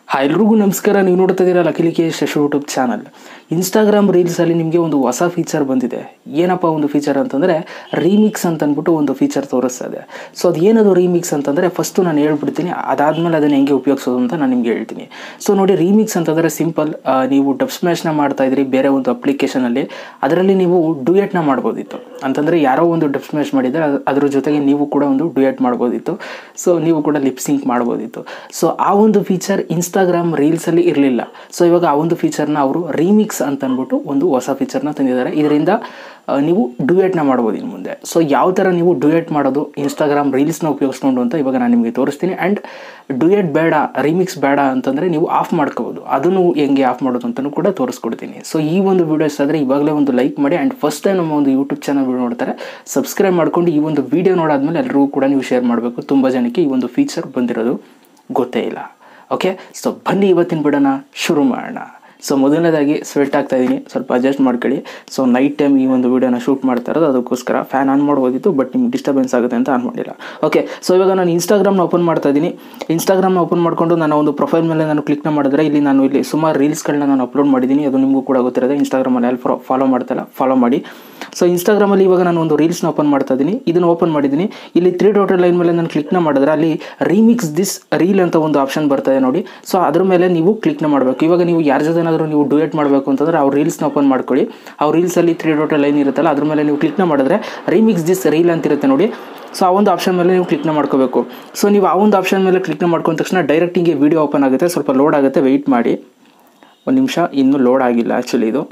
hi ಎಲ್ರಿಗೂ ನಮಸ್ಕಾರ ನೀವು ನೋಡ್ತಾ ಇದ್ದೀರಾ ಲಕಿಲಿಕೆ ಶಶು ಯೂಟ್ಯೂಬ್ ಚಾನಲ್ ಇನ್ಸ್ಟಾಗ್ರಾಮ್ ರೀಲ್ಸಲ್ಲಿ ನಿಮಗೆ ಒಂದು ಹೊಸ ಫೀಚರ್ ಬಂದಿದೆ ಏನಪ್ಪ ಒಂದು ಫೀಚರ್ ಅಂತಂದರೆ ರೀಮಿಕ್ಸ್ ಅಂತ ಅಂದ್ಬಿಟ್ಟು ಒಂದು ಫೀಚರ್ ತೋರಿಸ್ತದೆ ಸೊ ಅದು ಏನದು ರೀಮಿಕ್ಸ್ ಅಂತಂದರೆ ಫಸ್ಟು ನಾನು ಹೇಳ್ಬಿಡ್ತೀನಿ ಅದಾದಮೇಲೆ ಅದನ್ನು ಹೆಂಗೆ ಉಪಯೋಗಿಸೋದು ಅಂತ ನಾನು ನಿಮಗೆ ಹೇಳ್ತೀನಿ ಸೊ ನೋಡಿ ರೀಮಿಕ್ಸ್ ಅಂತಂದರೆ ಸಿಂಪಲ್ ನೀವು ಡಬ್ ಸ್ಮ್ಯಾಶ್ನ ಮಾಡ್ತಾ ಇದ್ರಿ ಬೇರೆ ಒಂದು ಅಪ್ಲಿಕೇಶನಲ್ಲಿ ಅದರಲ್ಲಿ ನೀವು ಡುಯೆಟ್ನ ಮಾಡ್ಬೋದಿತ್ತು ಅಂತಂದರೆ ಯಾರೋ ಒಂದು ಡಬ್ ಸ್ಮ್ಯಾಶ್ ಮಾಡಿದರೆ ಅದ್- ಅದ್ರ ಜೊತೆಗೆ ನೀವು ಕೂಡ ಒಂದು ಡುಯೆಟ್ ಮಾಡ್ಬೋದಿತ್ತು ಸೊ ನೀವು ಕೂಡ ಲಿಪ್ ಸಿಂಕ್ ಮಾಡ್ಬೋದಿತ್ತು ಸೊ ಆ ಒಂದು ಫೀಚರ್ ಇನ್ಸ್ಟಾಗ್ರಾಮ್ ರೀಲ್ಸಲ್ಲಿ ಇರಲಿಲ್ಲ ಸೊ ಇವಾಗ ಆ ಒಂದು ಫೀಚರ್ನ ಅವರು ರೀಮಿಕ್ಸ್ ಅಂತ ಅಂದ್ಬಿಟ್ಟು ಒಂದು ಹೊಸ ಫೀಚರ್ನ ತಂದಿದ್ದಾರೆ ಇದರಿಂದ ಆ, ನೀವು ಡುಯೆಟ್ನ ಮಾಡ್ಬೋದು ಇನ್ನು ಮುಂದೆ ಸೊ ಯಾವ ಥರ ನೀವು ಡುಯೆಟ್ ಮಾಡೋದು ಇನ್ಸ್ಟಾಗ್ರಾಮ್ ರೀಲ್ಸ್ನ ಉಪಯೋಗಿಸ್ಕೊಂಡು ಅಂತ ಇವಾಗ ನಾನು ನಿಮಗೆ ತೋರಿಸ್ತೀನಿ ಆ್ಯಂಡ್ ಡುಯೆಟ್ ಬೇಡ ರೀಮಿಕ್ಸ್ ಬೇಡ ಅಂತಂದರೆ ನೀವು ಆಫ್ ಮಾಡ್ಕೋಬೋದು ಅದನ್ನು ಹೆಂಗೆ ಆಫ್ ಮಾಡೋದು ಅಂತಲೂ ಕೂಡ ತೋರಿಸ್ಕೊಡ್ತೀನಿ ಸೊ ಈ ಒಂದು ವಿಡಿಯೋ ಇಷ್ಟ ಆದರೆ ಇವಾಗಲೇ ಒಂದು ಲೈಕ್ ಮಾಡಿ ಆ್ಯಂಡ್ ಫಸ್ಟ್ ಟೈಮ್ ನಮ್ಮ ಒಂದು ಯೂಟ್ಯೂಬ್ ಚಾನಲ್ ವಿಡಿಯೋ ನೋಡ್ತಾರೆ ಸಬ್ಸ್ಕ್ರೈಬ್ ಮಾಡ್ಕೊಂಡು ಈ ಒಂದು ವಿಡಿಯೋ ನೋಡಾದ್ಮೇಲೆ ಎಲ್ಲರಿಗೂ ಕೂಡ ನೀವು ಶೇರ್ ಮಾಡಬೇಕು ತುಂಬ ಜನಕ್ಕೆ ಈ ಒಂದು ಫೀಚರ್ ಬಂದಿರೋದು ಗೊತ್ತೇ ಇಲ್ಲ ಓಕೆ ಸೊ ಬನ್ನಿ ಇವತ್ತಿನ ಬಿಡೋಣ ಶುರು ಮಾಡೋಣ ಸೊ ಮೊದಲನೇದಾಗಿ ಸ್ವೆಟ್ ಆಗ್ತಾ ಇದ್ದೀನಿ ಸ್ವಲ್ಪ ಅಡ್ಜಸ್ಟ್ ಮಾಡ್ಕೊಳ್ಳಿ ಸೊ ನೈಟ್ ಟೈಮ್ ಈ ಒಂದು ವಿಡಿಯೋನ ಶೂಟ್ ಮಾಡ್ತಾ ಇರೋದು ಅದಕ್ಕೋಸ್ಕರ ಫ್ಯಾನ್ ಆನ್ ಮಾಡ್ಬೋದಿತ್ತು ಬಟ್ ನಿಮ್ಗೆ ಡಿಸ್ಟರ್ಬೆನ್ಸ್ ಆಗುತ್ತೆ ಅಂತ ಆನ್ ಮಾಡಿಲ್ಲ ಓಕೆ ಸೊ ಇವಾಗ ನಾನು ಇನ್ಸ್ಟಾಗ್ರಾಮ್ನ ಓಪನ್ ಮಾಡ್ತಾ ಇದ್ದೀನಿ ಇನ್ಸ್ಟಾಗ್ರಾಮ್ನ ಓಪನ್ ಮಾಡಿಕೊಂಡು ನನ್ನ ಒಂದು ಪ್ರೊಫೈಲ್ ಮೇಲೆ ನಾನು ಕ್ಲಿಕ್ನ ಮಾಡಿದ್ರೆ ಇಲ್ಲಿ ನಾನು ಇಲ್ಲಿ ಸುಮಾರು ರೀಲ್ಸ್ಗಳನ್ನ ನಾನು ಅಪ್ಲೋಡ್ ಮಾಡಿದ್ದೀನಿ ಅದು ನಿಮಗೂ ಕೂಡ ಗೊತ್ತಿರೋದು ಇನ್ಸ್ಟಾಗ್ರಾಮಲ್ಲಿ ಎಲ್ಲಿ ಫಾಲೋ ಮಾಡ್ತಾಯಿಲ್ಲ ಫಾಲೋ ಮಾಡಿ ಸೊ ಇನ್ಸ್ಟಾಗ್ರಾಮಲ್ಲಿ ಇವಾಗ ನಾನು ಒಂದು ರೀಲ್ಸ್ನ ಓಪನ್ ಮಾಡ್ತಾ ಇದ್ದೀನಿ ಇದನ್ನು ಓಪನ್ ಮಾಡಿದ್ದೀನಿ ಇಲ್ಲಿ ತ್ರೀ ಡಾಟರ್ ಲೈನ್ ಮೇಲೆ ನಾನು ಕ್ಲಿಕ್ನ ಮಾಡಿದ್ರೆ ಅಲ್ಲಿ ರೀಮಿಕ್ಸ್ ದಿಸ್ ರೀಲ್ ಅಂತ ಒಂದು ಆಪ್ಷನ್ ಬರ್ತದೆ ನೋಡಿ ಸೊ ಅದ್ರ ಮೇಲೆ ನೀವು ಕ್ಲಿಕ್ನ ಮಾಡಬೇಕು ಇವಾಗ ನೀವು ಯಾರ ಜೊತೆನಾದರೂ ನೀವು ಡುಯೆಟ್ ಮಾಡಬೇಕು ಅಂತಂದ್ರೆ ಅವ್ರ ರೀಲ್ಸ್ನ ಓಪನ್ ಮಾಡ್ಕೊಳ್ಳಿ ಅವ್ರ ರೀಲ್ಸಲ್ಲಿ ತ್ರೀ ಡಾಟರ್ ಲೈನ್ ಇರುತ್ತಲ್ಲ ಅದ್ರ ಮೇಲೆ ನೀವು ಕ್ಲಿಕ್ನ ಮಾಡಿದ್ರೆ ರೀಮಿಕ್ಸ್ ದಿಸ್ ರೀಲ್ ಅಂತ ಇರುತ್ತೆ ನೋಡಿ ಸೊ ಆ ಒಂದು ಆಪ್ಷನ್ ಮೇಲೆ ನೀವು ಕ್ಲಿಕ್ನ ಮಾಡ್ಕೋಬೇಕು ಸೊ ನೀವು ಆ ಒಂದು ಆಪ್ಷನ್ ಮೇಲೆ ಕ್ಲಿಕ್ನ ಮಾಡ್ಕೊಂಡ ತಕ್ಷಣ ಡೈರೆಕ್ಟ್ ಹಿಂಗೆ ವಿಡಿಯೋ ಓಪನ್ ಆಗುತ್ತೆ ಸ್ವಲ್ಪ ಲೋಡ್ ಆಗುತ್ತೆ ವೆಯ್ಟ್ ಮಾಡಿ ಒಂದು ನಿಮಿಷ ಇನ್ನೂ ಲೋಡ್ ಆಗಿಲ್ಲ ಆ್ಯಕ್ಚುಲಿ ಇದು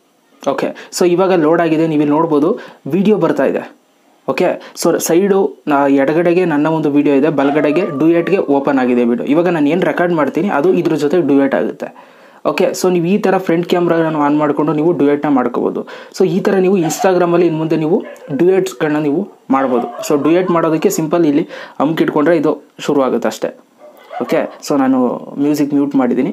ಓಕೆ ಸೊ ಇವಾಗ ಲೋಡ್ ಆಗಿದೆ ನೀವು ಇಲ್ಲಿ ನೋಡ್ಬೋದು ವಿಡಿಯೋ ಬರ್ತಾ ಇದೆ ಓಕೆ ಸೊ ಸೈಡು ನಾ ಎಡಗಡೆಗೆ ನನ್ನ ಒಂದು ವಿಡಿಯೋ ಇದೆ ಬಲಗಡೆಗೆ ಡುಯೆಟ್ಗೆ ಓಪನ್ ಆಗಿದೆ ವಿಡಿಯೋ ಇವಾಗ ನಾನು ಏನು ರೆಕಾರ್ಡ್ ಮಾಡ್ತೀನಿ ಅದು ಇದ್ರ ಜೊತೆ ಡುಯೆಟ್ ಆಗುತ್ತೆ ಓಕೆ ಸೊ ನೀವು ಈ ಥರ ಫ್ರಂಟ್ ಕ್ಯಾಮ್ರಾನ ಆನ್ ಮಾಡಿಕೊಂಡು ನೀವು ಡುಯೆಟ್ನ ಮಾಡ್ಕೋಬೋದು ಸೊ ಈ ಥರ ನೀವು ಇನ್ಸ್ಟಾಗ್ರಾಮಲ್ಲಿ ಇನ್ನು ಮುಂದೆ ನೀವು ಡುಯೆಟ್ಸ್ಗಳನ್ನ ನೀವು ಮಾಡ್ಬೋದು ಸೊ ಡುಯೆಟ್ ಮಾಡೋದಕ್ಕೆ ಸಿಂಪಲ್ ಇಲ್ಲಿ ಅಮ್ಕಿಟ್ಕೊಂಡ್ರೆ ಇದು ಶುರು ಆಗುತ್ತೆ ಅಷ್ಟೇ ಓಕೆ ಸೊ ನಾನು ಮ್ಯೂಸಿಕ್ ಮ್ಯೂಟ್ ಮಾಡಿದ್ದೀನಿ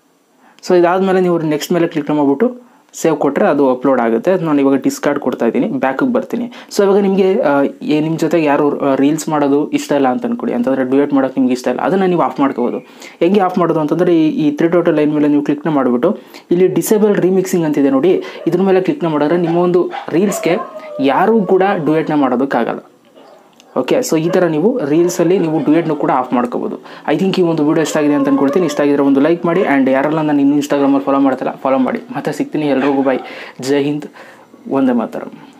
ಸೊ ಇದಾದಮೇಲೆ ನೀವು ನೆಕ್ಸ್ಟ್ ಮೇಲೆ ಕ್ಲಿಕ್ ಮಾಡಿಬಿಟ್ಟು ಸೇವ್ ಕೊಟ್ಟರೆ ಅದು ಅಪ್ಲೋಡ್ ಆಗುತ್ತೆ ಅದು ನಾನು ಇವಾಗ ಡಿಸ್ಕಾರ್ಡ್ ಕೊಡ್ತಾ ಇದ್ದೀನಿ ಬ್ಯಾಕಿಗೆ ಬರ್ತೀನಿ ಸೊ ಇವಾಗ ನಿಮಗೆ ನಿಮ್ಮ ಜೊತೆಗೆ ಯಾರು ರೀಲ್ಸ್ ಮಾಡೋದು ಇಷ್ಟ ಇಲ್ಲ ಅಂತ ಅನ್ಕೊಡಿ ಅಂತಂದರೆ ಡ್ಯೂಯೇಟ್ ಮಾಡೋಕ್ಕೆ ನಿಮ್ಗೆ ಇಷ್ಟ ಇಲ್ಲ ಅದನ್ನು ನೀವು ಆಫ್ ಮಾಡ್ಕೋಬೋದು ಹೆಂಗೆ ಆಫ್ ಮಾಡೋದು ಅಂತಂದರೆ ಈ ಈ ತ್ರೀ ಟೋಟಲ್ ಲೈನ್ ಮೇಲೆ ನೀವು ಕ್ಲಿಕ್ನ ಮಾಡಿಬಿಟ್ಟು ಇಲ್ಲಿ ಡಿಸೇಬಲ್ ರೀಮಿಕ್ಸಿಂಗ್ ಅಂತಿದೆ ನೋಡಿ ಇದ್ರ ಮೇಲೆ ಕ್ಲಿಕ್ನ ಮಾಡಿದ್ರೆ ನಿಮ್ಮ ಒಂದು ರೀಲ್ಸ್ಗೆ ಯಾರೂ ಕೂಡ ಡ್ಯೂಯೇಟ್ನ ಮಾಡೋದಕ್ಕಾಗಲ್ಲ ಓಕೆ ಸೊ ಈ ಥರ ನೀವು ರೀಲ್ಸಲ್ಲಿ ನೀವು ಡುಯೆಟ್ನು ಕೂಡ ಆಫ್ ಮಾಡ್ಕೋಬೋದು ಐ ಥಿಂಕ್ ಈ ಒಂದು ವಿಡಿಯೋ ಇಷ್ಟ ಆಗಿದೆ ಅಂತ ಅನ್ಕೊಳ್ತೀನಿ ಇಷ್ಟ ಆಗಿದ್ರೆ ಒಂದು ಲೈಕ್ ಮಾಡಿ ಆ್ಯಂಡ್ ಯಾರೆಲ್ಲ ನಾನು ಇನ್ನೂ ಇನ್ಸ್ಟಾಗ್ರಾಮಲ್ಲಿ ಫಾಲೋ ಮಾಡ್ತಾಯಿಲ್ಲ ಫಾಲೋ ಮಾಡಿ ಮತ್ತೆ ಸಿಗ್ತೀನಿ ಎಲ್ರಿಗೂ ಬೈ ಜೈ ಹಿಂದ್ ಒಂದೇ ಮಾತರಂ